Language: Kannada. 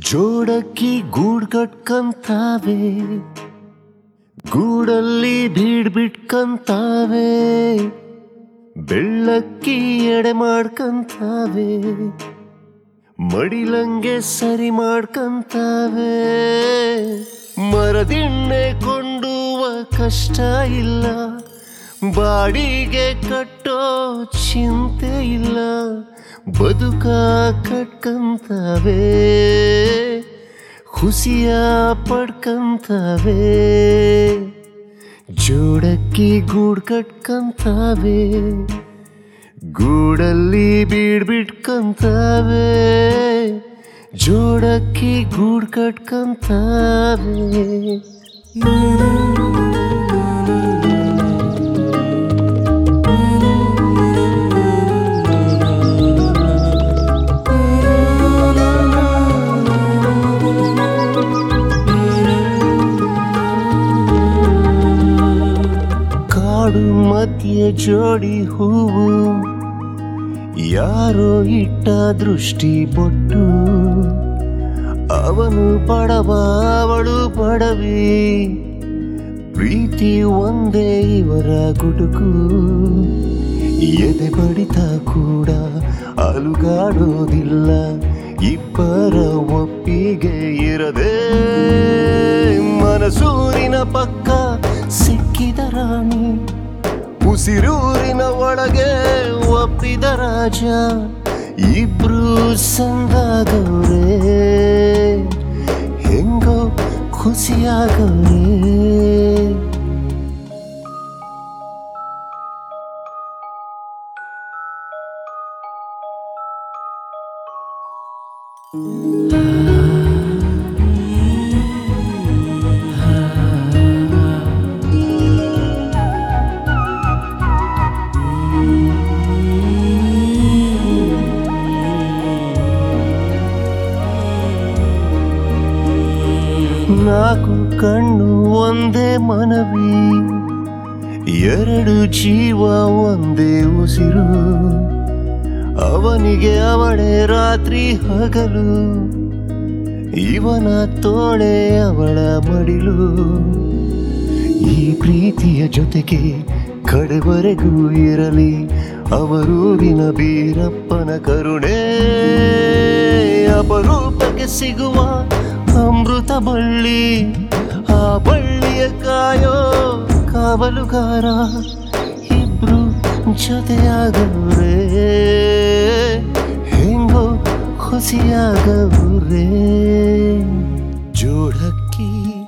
ಜೋಡಕ್ಕಿ ಗೂಡ್ ಕಟ್ಕಂತಾವೆ ಗೂಡಲ್ಲಿ ಬೀಡ್ ಬಿಟ್ಕಂತಾವೆ ಬೆಳ್ಳಕ್ಕಿ ಎಡೆ ಮಾಡ್ಕಂತಾವೆ ಮಡಿಲಂಗೆ ಸರಿ ಮಾಡ್ಕಂತಾವೆ ಮರದಿಣ್ಣೆ ಕೊಂಡುವ ಕಷ್ಟ ಇಲ್ಲ ಬಾಡಿಗೆ ಕಟ್ಟೋ ಚಿಂತೆ ಇಲ್ಲ ಬದುಕ ಕಟ್ಕಂತಾವೆ ಖುಷಿಯ ಪಡ್ಕಂತಾವೆ ಜೋಡಕ್ಕಿ ಗೂಡ್ ಕಟ್ಕಂತಾವೆ ಗೂಡಲ್ಲಿ ಬೀಡ್ ಬಿಟ್ಕಂತಾವೆ ಜೋಡಕ್ಕಿ ಗೂಡ್ ಕಟ್ಕಂತಾವೆ ಕಾಡು ಮಧ್ಯೆ ಜೋಡಿ ಹೂವು ಯಾರೋ ಇಟ್ಟ ದೃಷ್ಟಿ ಬೊಟ್ಟು ಅವನು ಬಡವ ಅವಳು ಬಡವಿ ಪ್ರೀತಿ ಒಂದೇ ಇವರ ಗುಡುಕು ಎದೆ ಬಡಿತ ಕೂಡ ಅಲುಗಾಡೋದಿಲ್ಲ ಇಬ್ಬರ ಒಪ್ಪಿಗೆ ಇರದೆ ಮನಸೂರಿನ ಪಕ್ಕ ಸಿಕ್ಕಿದ ರಾಣಿ ಉಸಿರೂರಿನ ಒಳಗೆ ಒಪ್ಪಿದ ರಾಜ ಇಬ್ರು ಸಂಗಾಗವ್ರೆ ಹೆಂಗೋ ಖುಷಿಯಾಗವ್ರೆ ನಾಲ್ಕು ಕಣ್ಣು ಒಂದೇ ಮನವಿ ಎರಡು ಜೀವ ಒಂದೇ ಉಸಿರು ಅವನಿಗೆ ಅವಳೇ ರಾತ್ರಿ ಹಗಲು ಇವನ ತೋಳೆ ಅವಳ ಮಡಿಲು ಈ ಪ್ರೀತಿಯ ಜೊತೆಗೆ ಕಡೆವರೆಗೂ ಇರಲಿ ಅವರೂರಿನ ಬೀರಪ್ಪನ ಕರುಣೆ ಅಪರೂಪಕ್ಕೆ ಸಿಗುವ ಅಮೃತ ಬಳ್ಳಿ ಆ ಬಳ್ಳಿಯ ಕಾಯೋ ಕಾವಲುಗಾರ ಇಬ್ರು ಜೊತೆಯಾಗವ್ರೆ ಹೆಂಗೋ ಖುಷಿಯಾಗವ್ರೆ ಜೋಡಕ್ಕಿ